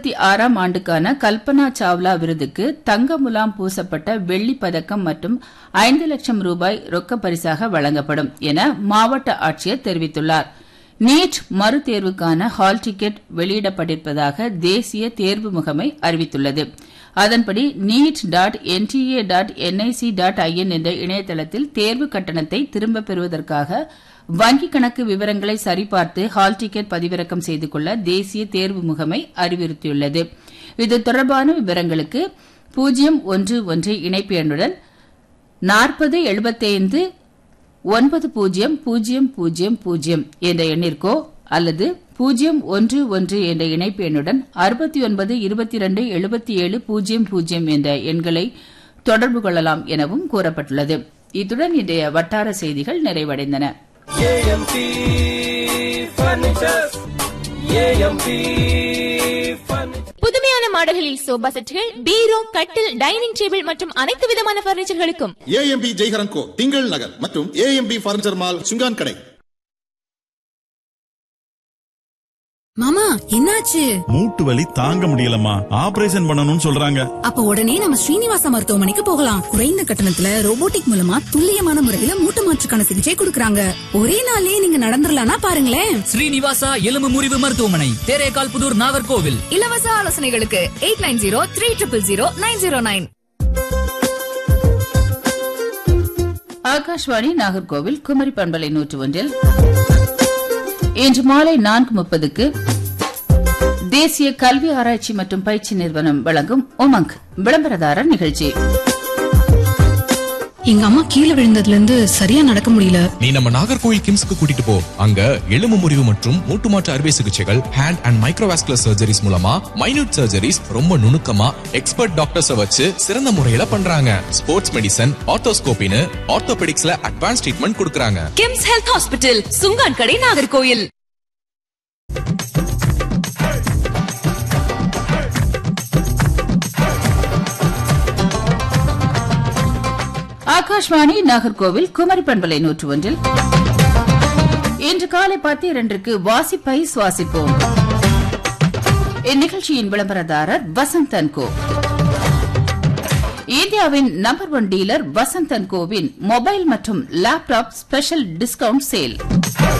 இருபத்தி ஆறாம் ஆண்டுக்கான கல்பனா சாவ்லா விருதுக்கு தங்க முலாம் பூசப்பட்ட வெள்ளிப் பதக்கம் மற்றும் ஐந்து லட்சம் ரூபாய் ரொக்க பரிசாக வழங்கப்படும் என மாவட்ட ஆட்சியர் தெரிவித்துள்ளார் நீட் மறுதேர்வுக்கான ஹால் டிக்கெட் வெளியிடப்பட்டிருப்பதாக தேசிய தேர்வு முகமை அறிவித்துள்ளது அதன்படி NEET dot N T A dot N I C dot I N என்ற இணையதளத்தில் தேர்வு கட்டணத்தை திரும்பப் பெறுவதற்காக வங்கிக் கணக்கு விவரங்களை சரிபார்த்து ஹால் டிக்கெட் பதிவிறக்கம் செய்து கொள்ள தேசிய தேர்வு முகமை அறிவுறுத்தியுள்ளது இது தொடர்பான விவரங்களுக்கு பூஜ்ஜியம் ஒன்று ஒன்று இணைப்பு எண்ணுடன் நாற்பது எழுபத்தைந்து ஒன்பது பூஜ்ஜியம் பூஜ்ஜியம் பூஜ்ஜியம் பூஜ்ஜியம் என்ற எண்ணிற்கோ அல்லது பூஜ்ஜியம் ஒன்று ஒன்று என்ற இணைப்பு எண்ணுடன் அறுபத்தி ஒன்பது இருபத்தி இரண்டு எழுபத்தி ஏழு பூஜ்ஜியம் பூஜ்ஜியம் என்ற எண்களை தொடர்பு கொள்ளலாம் எனவும் கூறப்பட்டுள்ளது இத்துடன் இன்றைய வட்டார செய்திகள் நிறைவடைந்தன ஏஎம்பி ஃபர்னிச்சர்ஸ் ஏஎம்பி ஃபர்னிச்சர் புதுமையான மாடல்களில் சோபா செட்டுகள் பீரோ கட்டில் டைனிங் டேபிள் மற்றும் அனைத்து விதமான பர்னிச்சர்களுக்கும் ஏஎம்பி ஜெய்ஹரன் கோ திங்கள் நகர் மற்றும் ஏஎம்பி பர்னிச்சர் மால் சுங்கான் கடை மாமா என்னாச்சு மூட்டு வலி தாங்க முடியலம்மா ஆபரேஷன் பண்ணணும்னு சொல்றாங்க அப்ப உடனே நம்ம ஸ்ரீனிவாச மருத்துவமனைக்கு போகலாம் குறைந்த கட்டணத்துல ரோபோட்டிக் மூலமா துல்லியமான முறையில மூட்டு மாற்றுக்கான சிகிச்சை கொடுக்கறாங்க ஒரே நாள்லயே நீங்க நடந்துடலாம்னா பாருங்களேன் ஸ்ரீனிவாசா எலும்பு முறிவு மருத்துவமனை தேரேகால் புதூர் நாகர்கோவில் இலவச ஆலோசனைகளுக்கு eight nine zero three triple zero nine zero nine Akashvani Nagercoil Kumari பண்பலை நூற்று ஒன்றில் இன்று மாலை நான்கு முப்பதுக்கு தேசிய கல்வி ஆராய்ச்சி மற்றும் பயிற்சி நிறுவனம் வழங்கும் உமங் விளம்பரதாரர் நிகழ்ச்சி எங்க அம்மா கீழே விழுந்ததுல இருந்து சரியா நடக்க முடியல நீ நம்ம நாகர்கோவில் கிம்ஸ்க்கு கூட்டிட்டு போ அங்க எலும்பு முறிவு மற்றும் மூட்டு மாற்று அறுவை சிகிச்சைகள் ஹேண்ட் அண்ட் மைக்ரோவாஸ்குலர் சர்ஜரிஸ் மூலமா மைனூட் சர்ஜரிஸ் ரொம்ப நுணுக்கமா எக்ஸ்பர்ட் டாக்டர்ஸ வச்சு சிறந்த முறையில பண்றாங்க ஸ்போர்ட்ஸ் மெடிசன் ஆர்த்தோஸ்கோபின்னு ஆர்த்தோபெடிக்ஸ்ல அட்வான்ஸ் ட்ரீட்மெண்ட் கொடுக்கறாங்க கிம்ஸ் ஹெல்த் ஹாஸ்பிட்டல் சுங்கான் கடை நாகர்கோயில் ஆகாஷ்வாணி நாகர்கோவில் குமரி பண்பலை நூற்று ஒன்றில் இன்று காலை பத்து இரண்டுக்கு வாசிப்பை சுவாசிப்போம் இந்நிகழ்ச்சியின் விளம்பரதாரர் வசந்தன் கோ இந்தியாவின் நம்பர் ஒன் டீலர் வசந்தன் கோவின் மொபைல் மற்றும் லேப்டாப் ஸ்பெஷல் டிஸ்கவுண்ட் சேல்